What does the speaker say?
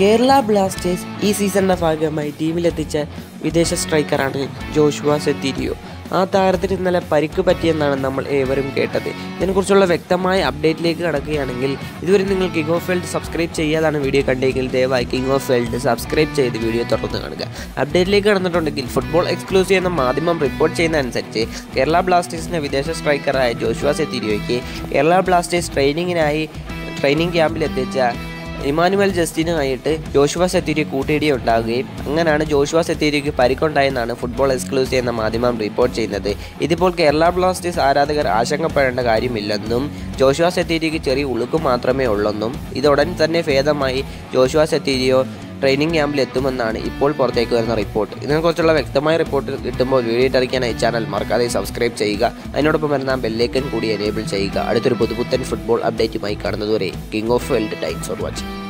Kerala Blasters ഈ സീസണിൻ്റെ ഭാഗമായി ടീമിലെത്തിച്ച വിദേശ സ്ട്രൈക്കറാണ് ജോഷുവ സെത്തീരിയോ ആ താരത്തിന് ഇന്നലെ പരിക്ക് പറ്റിയെന്നാണ് നമ്മൾ ഏവരും കേട്ടത് ഇതിനെക്കുറിച്ചുള്ള വ്യക്തമായ അപ്ഡേറ്റിലേക്ക് കടക്കുകയാണെങ്കിൽ ഇതുവരെ നിങ്ങൾ കിങ് ഓഫ് വേൾഡ് സബ്സ്ക്രൈബ് ചെയ്യാതാണ് വീഡിയോ കണ്ടെങ്കിൽ ദയവായി കിങ് ഓഫ് വേൾഡ് സബ്സ്ക്രൈബ് ചെയ്ത് വീഡിയോ തുറന്ന് കാണുക അപ്ഡേറ്റിലേക്ക് കടന്നിട്ടുണ്ടെങ്കിൽ ഫുട്ബോൾ എക്സ്ക്ലൂസീവ് എന്ന മാധ്യമം റിപ്പോർട്ട് ചെയ്യുന്ന അനുസരിച്ച് കേരള ബ്ലാസ്റ്റേഴ്സിൻ്റെ വിദേശ സ്ട്രൈക്കറായ ജോഷുവ സെത്തീരിയോയ്ക്ക് കേരള ബ്ലാസ്റ്റേഴ്സ് ട്രെയിനിങ്ങിനായി ട്രെയിനിങ് ക്യാമ്പിൽ എത്തിച്ച ഇമാനുവൽ ജസ്റ്റിനുമായിട്ട് ജോഷുവ സെത്തീരി കൂട്ടിയിടി ഉണ്ടാവുകയും അങ്ങനെയാണ് ജോഷുവ സെത്തീരിക്ക് പരിക്കുണ്ടായെന്നാണ് ഫുട്ബോൾ എക്സ്ക്ലൂസീവ് എന്ന മാധ്യമം റിപ്പോർട്ട് ചെയ്യുന്നത് ഇതിപ്പോൾ കേരള ബ്ലാസ്റ്റേഴ്സ് ആരാധകർ ആശങ്കപ്പെടേണ്ട കാര്യമില്ലെന്നും ജോഷുവ സെത്തീരിക്ക് ചെറിയ ഉളുക്ക് മാത്രമേ ഉള്ളെന്നും ഇതുടൻ തന്നെ ഭേദമായി ജോഷുവ സെത്തീരിയോ ട്രെയിനിങ് ക്യാമ്പിൽ എത്തുമെന്നാണ് ഇപ്പോൾ പുറത്തേക്ക് വരുന്ന റിപ്പോർട്ട് ഇതിനെക്കുറിച്ചുള്ള വ്യക്തമായ റിപ്പോർട്ട് കിട്ടുമ്പോൾ വീഡിയോ അറിയിക്കാനായി ചാനൽ മറക്കാതെ സബ്സ്ക്രൈബ് ചെയ്യുക അതിനോടൊപ്പം വരുന്ന ബെല്ലേക്കൻ കൂടി എനേബിൾ ചെയ്യുക അടുത്തൊരു പുതുപുത്തൻ ഫുട്ബോൾ അപ്ഡേറ്റുമായി കാണുന്നതുവരെ king of world times for watching